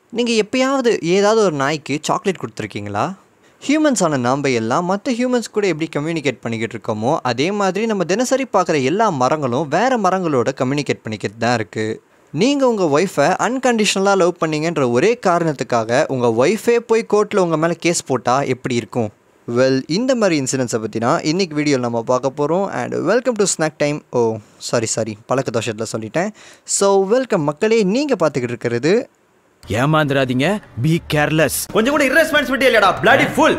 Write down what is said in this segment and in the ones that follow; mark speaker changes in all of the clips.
Speaker 1: நீங்கள் எப்பயாவது ஏதாவது ஒரு நாய்க்கு சாக்லேட் கொடுத்துருக்கீங்களா ஹியூமன்ஸான நாம் எல்லாம் மற்ற ஹியூமன்ஸ் கூட எப்படி கம்யூனிகேட் பண்ணிக்கிட்டு இருக்கோமோ அதே மாதிரி நம்ம தினசரி பார்க்குற எல்லா மரங்களும் வேறு மரங்களோட கம்யூனிகேட் பண்ணிக்கிட்டு தான் இருக்குது நீங்கள் உங்கள் ஒய்ஃபை அன்கண்டிஷனலாக லவ் பண்ணீங்கன்ற ஒரே காரணத்துக்காக உங்கள் ஒய்ஃபே போய் கோர்ட்டில் உங்கள் மேலே கேஸ் போட்டால் எப்படி இருக்கும் வெல் இந்த மாதிரி இன்சிடென்ட்ஸை பற்றினா இன்றைக்கி வீடியோவில் நம்ம பார்க்க போகிறோம் and welcome to snack time oh sorry sorry பழக்க தோஷத்தில் சொல்லிட்டேன் ஸோ வெல்கம் மக்களே நீங்கள் பார்த்துக்கிட்டு இருக்கிறது
Speaker 2: ஏமாந்துடாதீங்க பி கேர்லெஸ்
Speaker 3: கொஞ்சம் கூட irresponsibility இல்லடா bloody ஃபுல்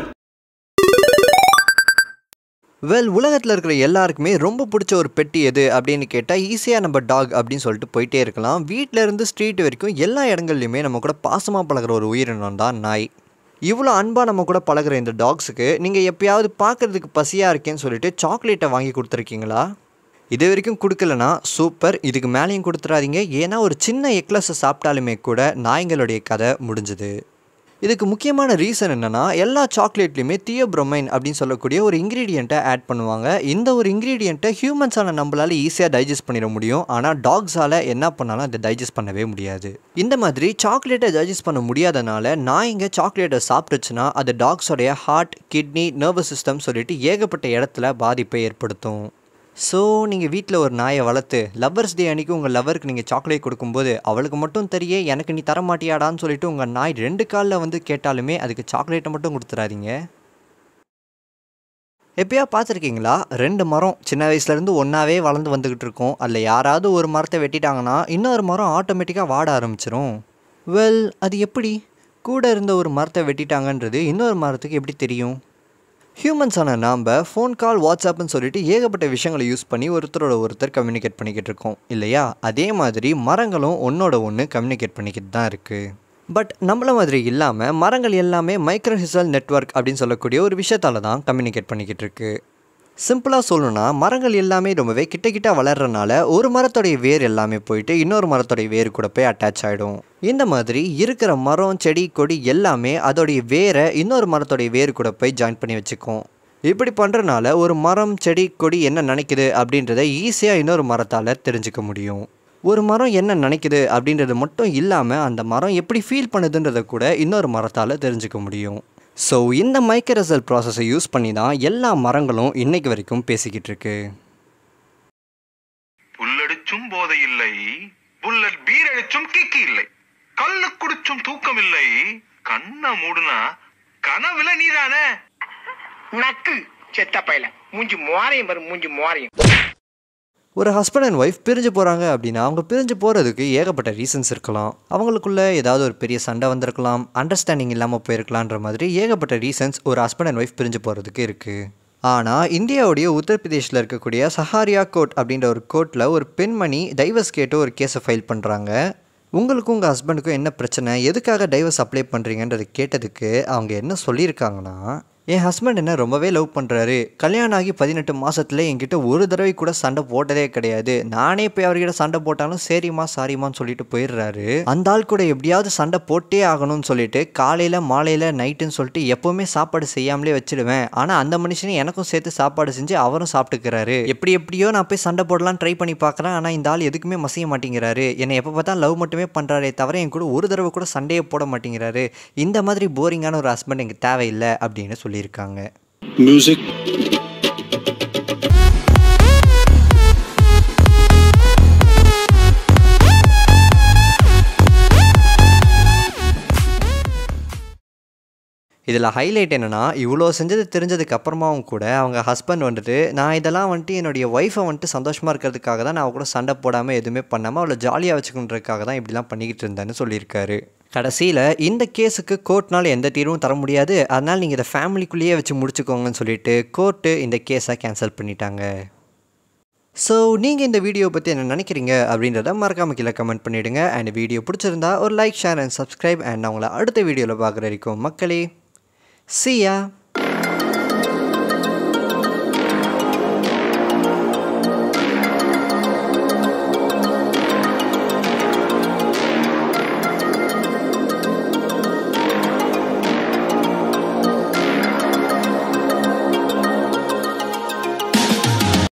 Speaker 1: வெல் உலகத்தில் இருக்கிற எல்லாருக்குமே ரொம்ப பிடிச்ச ஒரு பெட்டி எது அப்படின்னு கேட்டால் ஈஸியாக நம்ம டாக் அப்படின்னு சொல்லிட்டு போயிட்டே இருக்கலாம் வீட்டில் இருந்து ஸ்ட்ரீட் வரைக்கும் எல்லா இடங்கள்லையுமே நம்ம கூட பாசமாக பழகுற ஒரு உயிரினம் தான் நாய் இவ்வளோ அன்பாக நம்ம கூட பழகுற இந்த டாக்ஸுக்கு நீங்கள் எப்பயாவது பார்க்குறதுக்கு பசியாக இருக்கேன்னு சொல்லிட்டு சாக்லேட்டை வாங்கி கொடுத்துருக்கீங்களா இது வரைக்கும் கொடுக்கலனா சூப்பர் இதுக்கு மேலேயும் கொடுத்துறாதீங்க ஏன்னா ஒரு சின்ன எக்லஸை சாப்பிட்டாலுமே கூட நாய்ங்களுடைய கதை முடிஞ்சுது இதுக்கு முக்கியமான ரீசன் என்னென்னா எல்லா சாக்லேட்லேயுமே தியோப்ரோமைன் அப்படின்னு சொல்லக்கூடிய ஒரு இன்க்ரீடியண்ட்டை ஆட் பண்ணுவாங்க இந்த ஒரு இன்க்ரீடியண்ட்டை ஹியூமன்ஸான நம்மளால் ஈஸியாக டைஜஸ்ட் பண்ணிட முடியும் ஆனால் டாக்ஸால் என்ன பண்ணாலும் அதை டைஜஸ்ட் பண்ணவே முடியாது இந்த மாதிரி சாக்லேட்டை டைஜஸ்ட் பண்ண முடியாதனால நாய்ங்க சாக்லேட்டை சாப்பிட்டுச்சுன்னா அது டாக்ஸோடைய ஹார்ட் கிட்னி நர்வஸ் சிஸ்டம் சொல்லிட்டு ஏகப்பட்ட இடத்துல பாதிப்பை ஏற்படுத்தும் ஸோ நீங்கள் வீட்டில் ஒரு நாயை வளர்த்து லவ்வர்ஸ் டே அன்றைக்கி உங்கள் லவருக்கு நீங்கள் சாக்லேட் கொடுக்கும்போது அவளுக்கு மட்டும் தெரிய எனக்கு நீ தர மாட்டியாடான்னு சொல்லிட்டு உங்கள் நாய் ரெண்டு காலில் வந்து கேட்டாலுமே அதுக்கு சாக்லேட்டை மட்டும் கொடுத்துறாதீங்க எப்பயா பார்த்துருக்கீங்களா ரெண்டு மரம் சின்ன வயசுலேருந்து ஒன்றாவே வளர்ந்து வந்துக்கிட்டு இருக்கோம் அதில் யாராவது ஒரு மரத்தை வெட்டிட்டாங்கன்னா இன்னொரு மரம் ஆட்டோமேட்டிக்காக வாட ஆரம்பிச்சிரும் வெல் அது எப்படி கூட இருந்த ஒரு மரத்தை வெட்டிட்டாங்கன்றது இன்னொரு மரத்துக்கு எப்படி தெரியும் ஹியூமன்ஸான நாம் ஃபோன் கால் வாட்ஸ்அப்னு சொல்லிட்டு ஏகப்பட்ட விஷயங்களை யூஸ் பண்ணி ஒருத்தரோட ஒருத்தர் கம்யூனிகேட் பண்ணிக்கிட்டு இருக்கோம் இல்லையா அதே மாதிரி மரங்களும் ஒன்றோட ஒன்று கம்யூனிகேட் பண்ணிக்கிட்டு தான் இருக்குது பட் நம்மள மாதிரி இல்லாமல் மரங்கள் எல்லாமே மைக்ரோஹிசல் நெட்வொர்க் அப்படின்னு சொல்லக்கூடிய ஒரு விஷயத்தால தான் கம்யூனிகேட் பண்ணிக்கிட்டு இருக்கு சிம்பிளாக சொல்லணும்னா மரங்கள் எல்லாமே ரொம்பவே கிட்ட கிட்ட வளர்றனால ஒரு மரத்தோடைய வேர் எல்லாமே போயிட்டு இன்னொரு மரத்தோடைய வேர் கூட போய் அட்டாச் ஆகிடும் இந்த மாதிரி இருக்கிற மரம் செடி கொடி எல்லாமே அதோடைய வேரை இன்னொரு மரத்தோடைய வேர் கூட போய் ஜாயின் பண்ணி வச்சுக்கும் இப்படி பண்ணுறனால ஒரு மரம் செடி கொடி என்ன நினைக்குது அப்படின்றத ஈஸியாக இன்னொரு மரத்தால் தெரிஞ்சுக்க முடியும் ஒரு மரம் என்ன நினைக்குது அப்படின்றது மட்டும் இல்லாமல் அந்த மரம் எப்படி ஃபீல் பண்ணுதுன்றதை கூட இன்னொரு மரத்தால் தெரிஞ்சுக்க முடியும் ஸோ இந்த மைக்ரசல் ப்ராசஸை யூஸ் பண்ணி தான் எல்லா மரங்களும் இன்னைக்கு வரைக்கும் பேசிக்கிட்டு இருக்கு
Speaker 4: புல்லடிச்சும் போதை இல்லை புல்லட் பீர் அடிச்சும் கிக்கி இல்லை கல்லு குடிச்சும் தூக்கம் இல்லை கண்ண மூடுனா கனவுல நீதானே
Speaker 5: நக்கு செத்த பையல மூஞ்சி மோரையும் பாரு மூஞ்சி மோரையும்
Speaker 1: ஒரு ஹஸ்பண்ட் அண்ட் ஒய்ஃப் பிரிஞ்சு போகிறாங்க அப்படின்னா அவங்க பிரிஞ்சு போகிறதுக்கு ஏகப்பட்ட ரீசன்ஸ் இருக்கலாம் அவங்களுக்குள்ள ஏதாவது ஒரு பெரிய சண்டை வந்திருக்கலாம் அண்டர்ஸ்டாண்டிங் இல்லாமல் போயிருக்கலான்ற மாதிரி ஏகப்பட்ட ரீசன்ஸ் ஒரு ஹஸ்பண்ட் அண்ட் ஒய்ஃப் பிரிஞ்சு போகிறதுக்கு இருக்குது ஆனால் இந்தியாவுடைய உத்தரப்பிரதேஷில் இருக்கக்கூடிய சஹாரியா கோர்ட் அப்படின்ற ஒரு கோர்ட்டில் ஒரு பெண்மணி டைவர்ஸ் கேட்டு ஒரு கேஸை ஃபைல் பண்ணுறாங்க உங்களுக்கும் உங்கள் ஹஸ்பண்டுக்கும் என்ன பிரச்சனை எதுக்காக டைவர்ஸ் அப்ளை பண்ணுறீங்கன்றது கேட்டதுக்கு அவங்க என்ன சொல்லியிருக்காங்கன்னா என் ஹஸ்பண்ட் என்ன ரொம்பவே லவ் பண்ணுறாரு கல்யாணம் ஆகி பதினெட்டு மாதத்துல என்கிட்ட ஒரு தடவை கூட சண்டை போட்டதே கிடையாது நானே போய் அவர்கிட்ட சண்டை போட்டாலும் சரிம்மா சாரிம்மான்னு சொல்லிட்டு போயிடுறாரு அந்த ஆள் கூட எப்படியாவது சண்டை போட்டே ஆகணும்னு சொல்லிட்டு காலையில் மாலையில் நைட்டுன்னு சொல்லிட்டு எப்போவுமே சாப்பாடு செய்யாமலே வச்சிடுவேன் ஆனால் அந்த மனுஷனே எனக்கும் சேர்த்து சாப்பாடு செஞ்சு அவரும் சாப்பிட்டுக்கிறாரு எப்படி எப்படியோ நான் போய் சண்டை போடலாம் ட்ரை பண்ணி பார்க்குறேன் ஆனால் இந்த ஆள் எதுக்குமே மசிய மாட்டேங்கிறாரு என்னை எப்போ பார்த்தா லவ் மட்டுமே பண்ணுறாரே தவிர என் கூட ஒரு தடவை கூட சண்டையே போட மாட்டேங்கிறாரு இந்த மாதிரி போரிங்கான ஒரு ஹஸ்பண்ட் எனக்கு தேவையில்லை அப்படின்னு சொல்லியிருக்காங்க
Speaker 6: Music.
Speaker 1: இதில் ஹைலைட் என்னென்னா இவ்வளோ செஞ்சது தெரிஞ்சதுக்கு அப்புறமாவும் கூட அவங்க ஹஸ்பண்ட் வந்துட்டு நான் இதெல்லாம் வந்துட்டு என்னுடைய ஒய்ஃபை வந்துட்டு சந்தோஷமாக இருக்கிறதுக்காக தான் நான் அவ கூட சண்டை போடாமல் எதுவுமே பண்ணாமல் அவளை ஜாலியாக வச்சுக்கணுன்றதுக்காக தான் இப்படிலாம் பண்ணிக்கிட்டு இருந்தேன்னு சொல்லியிருக்காரு கடைசியில் இந்த கேஸுக்கு கோர்ட்னால எந்த தீர்வும் தர முடியாது அதனால் நீங்கள் இதை ஃபேமிலிக்குள்ளேயே வச்சு முடிச்சுக்கோங்கன்னு சொல்லிட்டு கோர்ட்டு இந்த கேஸை கேன்சல் பண்ணிட்டாங்க ஸோ நீங்கள் இந்த வீடியோ பற்றி என்ன நினைக்கிறீங்க அப்படின்றத மறக்காம கீழே கமெண்ட் பண்ணிவிடுங்க அண்ட் வீடியோ பிடிச்சிருந்தா ஒரு like share and subscribe and நான் உங்களை அடுத்த வீடியோவில் பார்க்குற வரைக்கும் மக்களே See ya!